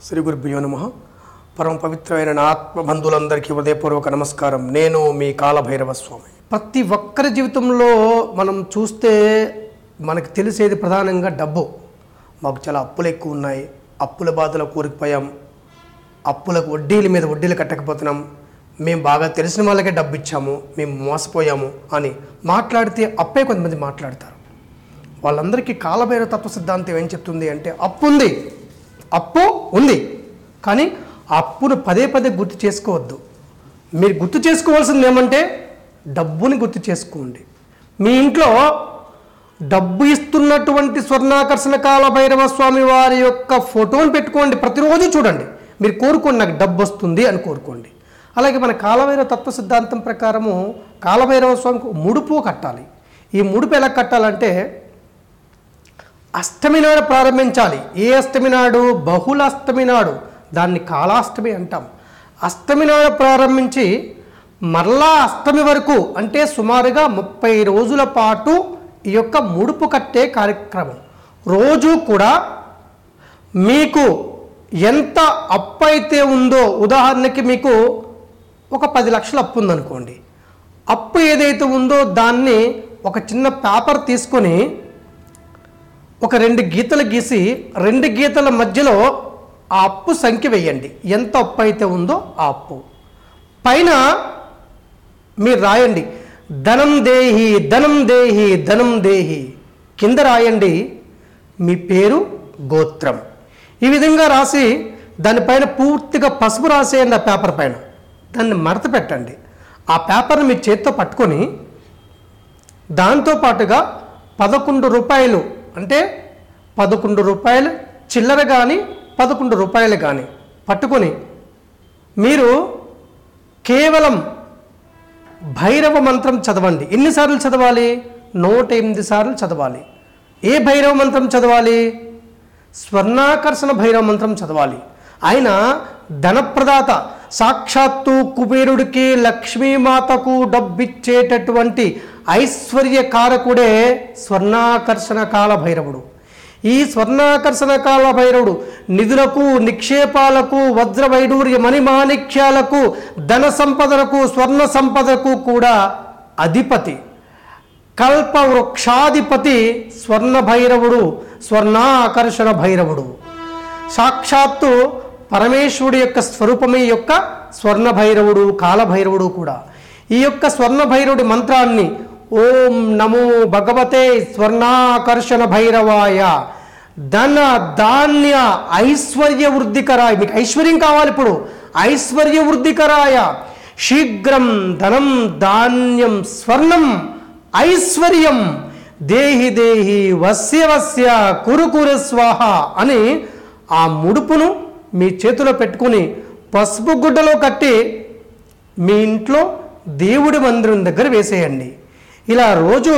శ్రీ గురుభ్యో నమ పరమ పవిత్రమైన నా ఆత్మబంధువులందరికీ హృదయపూర్వక నమస్కారం నేను మీ కాలభైరవ స్వామి ప్రతి ఒక్కరి జీవితంలో మనం చూస్తే మనకు తెలిసేది ప్రధానంగా డబ్బు మాకు చాలా అప్పులు ఎక్కువ ఉన్నాయి అప్పుల బాధలో కూరుకుపోయాం అప్పులకు వడ్డీల మీద వడ్డీలు కట్టకపోతున్నాం మేము బాగా తెలిసిన వాళ్ళకే డబ్బు ఇచ్చాము మేము మోసపోయాము అని మాట్లాడితే అప్పే కొంతమంది మాట్లాడతారు వాళ్ళందరికీ కాలభైరవ తత్వ సిద్ధాంతం ఏం చెప్తుంది అంటే అప్పు ఉంది అప్పు ఉంది కానీ ఆ అప్పును పదే పదే గుర్తు చేసుకోవద్దు మీరు గుర్తు చేసుకోవాల్సింది ఏమంటే డబ్బుని గుర్తు చేసుకోండి మీ ఇంట్లో డబ్బు ఇస్తున్నటువంటి స్వర్ణాకర్షణ కాలభైరవ స్వామి వారి యొక్క ఫోటోని పెట్టుకోండి ప్రతిరోజు చూడండి మీరు కోరుకోండి నాకు డబ్బు వస్తుంది అని కోరుకోండి అలాగే మన కాలభైరవ తత్వ సిద్ధాంతం ప్రకారము కాలభైరవ స్వామికి ముడుపు కట్టాలి ఈ ముడుపు ఎలా కట్టాలంటే అష్టమి నాడు ప్రారంభించాలి ఏ అష్టమి నాడు బహుళ అష్టమి నాడు దాన్ని కాలాష్టమి అంటాం అష్టమి నాడు ప్రారంభించి మరలా అష్టమి వరకు అంటే సుమారుగా ముప్పై రోజుల పాటు ఈ యొక్క ముడుపు కట్టే కార్యక్రమం రోజు కూడా మీకు ఎంత అప్పు అయితే ఉందో ఉదాహరణకి మీకు ఒక పది లక్షలు అప్పు ఉందనుకోండి అప్పు ఏదైతే ఉందో దాన్ని ఒక చిన్న పేపర్ తీసుకొని ఒక రెండు గీతలు గీసి రెండు గీతల మధ్యలో ఆ అప్పు సంఖ్య వేయండి ఎంత అప్పు అయితే ఉందో ఆ అప్పు పైన మీరు రాయండి ధనం దేహి ధనం దేహి ధనం దేహి కింద రాయండి మీ పేరు గోత్రం ఈ విధంగా రాసి దానిపైన పూర్తిగా పసుపు రాసేయండి ఆ పేపర్ పైన దాన్ని మడత పెట్టండి ఆ పేపర్ని మీ చేత్తో పట్టుకొని దాంతో పాటుగా పదకొండు రూపాయలు అంటే పదకొండు రూపాయలు చిల్లర కానీ పదకొండు రూపాయలు కానీ పట్టుకొని మీరు కేవలం భైరవ మంత్రం చదవండి ఎన్నిసార్లు చదవాలి నూట ఎనిమిది సార్లు చదవాలి ఏ భైరవ మంత్రం చదవాలి స్వర్ణాకర్షణ భైరవ మంత్రం చదవాలి ఆయన ధనప్రదాత సాక్షాత్తు కుబేరుడికి లక్ష్మీమాతకు డబ్బిచ్చేటటువంటి ఐశ్వర్యకారకుడే స్వర్ణాకర్షణ కాల భైరవుడు ఈ స్వర్ణాకర్షణ కాల భైరవుడు నిధులకు నిక్షేపాలకు వజ్ర వైడూర్య మణిమాణిక్యాలకు ధన సంపదలకు స్వర్ణ సంపదకు కూడా అధిపతి కల్ప వృక్షాధిపతి స్వర్ణ భైరవుడు స్వర్ణాకర్షణ భైరవుడు సాక్షాత్తు పరమేశ్వరుడి యొక్క స్వరూపమే ఈ యొక్క స్వర్ణ భైరవుడు కాలభైరవుడు కూడా ఈ యొక్క స్వర్ణ భైరవుడి మంత్రాన్ని ఓం నమో భగవతే స్వర్ణాకర్షణ భైరవాయ ధన ధాన్య ఐశ్వర్య వృద్ధికరాయ మీకు ఐశ్వర్యం కావాలి ఇప్పుడు ఐశ్వర్య వృద్ధికరాయ శీఘ్రం ధనం ధాన్యం స్వర్ణం ఐశ్వర్యం దేహి దేహి వస్య వస్య కురు కురు స్వాహ అని ఆ ముడుపును మీ చేతిలో పెట్టుకుని పసుపు గుడ్డలో కట్టి మీ ఇంట్లో దేవుడి మందిరం దగ్గర వేసేయండి ఇలా రోజు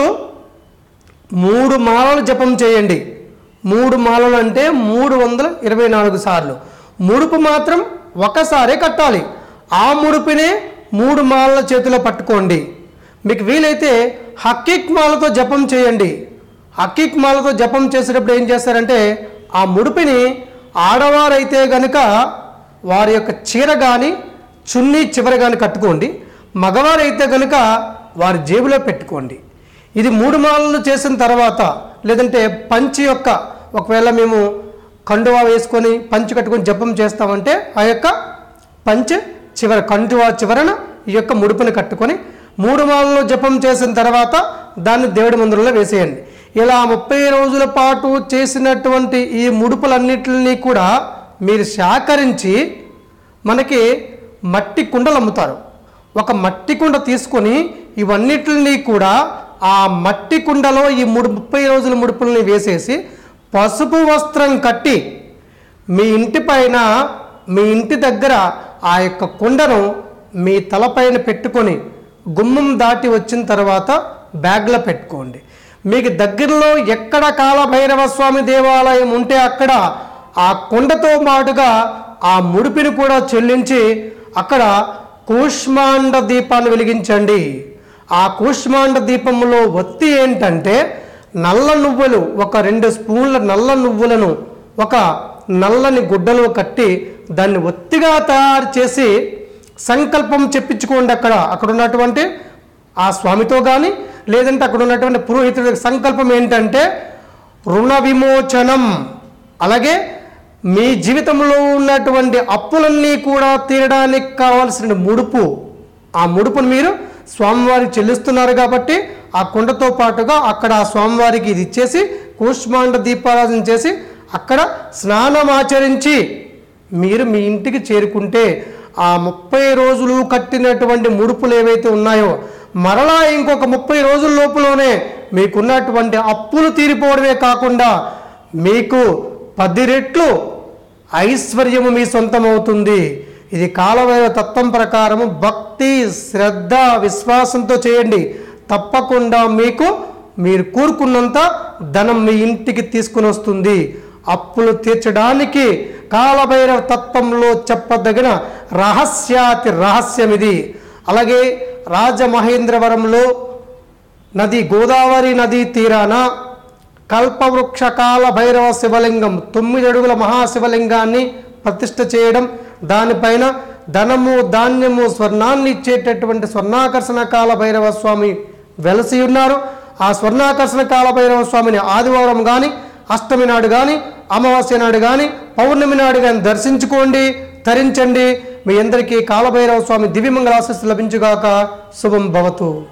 మూడు మాలలు జపం చేయండి మూడు మాలలు అంటే మూడు వందల ఇరవై నాలుగు సార్లు ముడుపు మాత్రం ఒకసారే కట్టాలి ఆ ముడుపునే మూడు మాలల చేతిలో పట్టుకోండి మీకు వీలైతే హక్కీక్ మాలతో జపం చేయండి హక్కీక్ మాలతో జపం చేసేటప్పుడు ఏం చేస్తారంటే ఆ ముడిపిని ఆడవారైతే గనుక వారి యొక్క చీర కానీ చున్నీ చివర కానీ కట్టుకోండి మగవారైతే కనుక వారి జేబులో పెట్టుకోండి ఇది మూడు మాలలు చేసిన తర్వాత లేదంటే పంచి యొక్క ఒకవేళ మేము కండువా వేసుకొని పంచి కట్టుకొని జపం చేస్తామంటే ఆ యొక్క పంచె చివర కండువా చివరన ఈ యొక్క ముడుపుని కట్టుకొని మూడు మాలలో జపం చేసిన తర్వాత దాన్ని దేవుడి మందిరంలో వేసేయండి ఇలా ముప్పై రోజుల పాటు చేసినటువంటి ఈ ముడుపులన్నిటిని కూడా మీరు సేకరించి మనకి మట్టి కుండలు అమ్ముతారు ఒక మట్టి కుండ తీసుకొని ఇవన్నిటిని కూడా ఆ మట్టి కుండలో ఈ మూడు ముప్పై రోజుల ముడుపుల్ని వేసేసి పసుపు వస్త్రం కట్టి మీ ఇంటి పైన మీ ఇంటి దగ్గర ఆ యొక్క కుండను మీ తలపైన పెట్టుకొని గుమ్మం దాటి వచ్చిన తర్వాత బ్యాగ్లో పెట్టుకోండి మీకు దగ్గరలో ఎక్కడ కాలభైరవ స్వామి దేవాలయం ఉంటే అక్కడ ఆ కుండతో పాటుగా ఆ ముడిపిని కూడా చెల్లించి అక్కడ కూష్మాండ దీపాన్ని వెలిగించండి ఆ కూష్మాండ దీపంలో ఒత్తి ఏంటంటే నల్ల నువ్వులు ఒక రెండు స్పూన్ల నల్ల నువ్వులను ఒక నల్లని గుడ్డలో కట్టి దాన్ని ఒత్తిగా తయారు చేసి సంకల్పం చెప్పించుకోండి అక్కడ అక్కడ ఉన్నటువంటి ఆ స్వామితో కానీ లేదంటే అక్కడ ఉన్నటువంటి పురోహితుడి సంకల్పం ఏంటంటే రుణ విమోచనం అలాగే మీ జీవితంలో ఉన్నటువంటి అప్పులన్నీ కూడా తీరడానికి కావాల్సిన ముడుపు ఆ ముడుపును మీరు స్వామివారికి చెల్లిస్తున్నారు కాబట్టి ఆ కుండతో పాటుగా అక్కడ ఆ స్వామివారికి ఇది ఇచ్చేసి కూష్మాండ దీపారాధన చేసి అక్కడ స్నానం ఆచరించి మీరు మీ ఇంటికి చేరుకుంటే ఆ ముప్పై రోజులు కట్టినటువంటి ముడుపులు ఏవైతే ఉన్నాయో మరలా ఇంకొక ముప్పై రోజుల లోపులోనే మీకున్నటువంటి అప్పులు తీరిపోవడమే కాకుండా మీకు పది రెట్లు ఐశ్వర్యము మీ సొంతమవుతుంది ఇది కాలవైన తత్వం ప్రకారము భక్తి శ్రద్ధ విశ్వాసంతో చేయండి తప్పకుండా మీకు మీరు కూరుకున్నంత ధనం మీ ఇంటికి తీసుకుని వస్తుంది అప్పులు తీర్చడానికి కాలభైరవ తత్వంలో చెప్పదగిన రహస్యాతి రహస్యం ఇది అలాగే రాజమహేంద్రవరంలో నది గోదావరి నదీ తీరాన కల్పవృక్ష కాల భైరవ శివలింగం తొమ్మిది అడుగుల మహాశివలింగాన్ని ప్రతిష్ఠ చేయడం దానిపైన ధనము ధాన్యము స్వర్ణాన్ని ఇచ్చేటటువంటి స్వర్ణాకర్షణ కాల భైరవ స్వామి వెలసి ఉన్నారు ఆ స్వర్ణాకర్షణ కాల భైరవ స్వామిని ఆదివారం కానీ అష్టమి నాడు కానీ అమావాస్య నాడు కానీ పౌర్ణమి నాడు కానీ దర్శించుకోండి తరించండి మీ అందరికీ కాలభైరవ స్వామి దివ్యమంగళ ఆశీస్సు లభించుగాక శుభం భవతు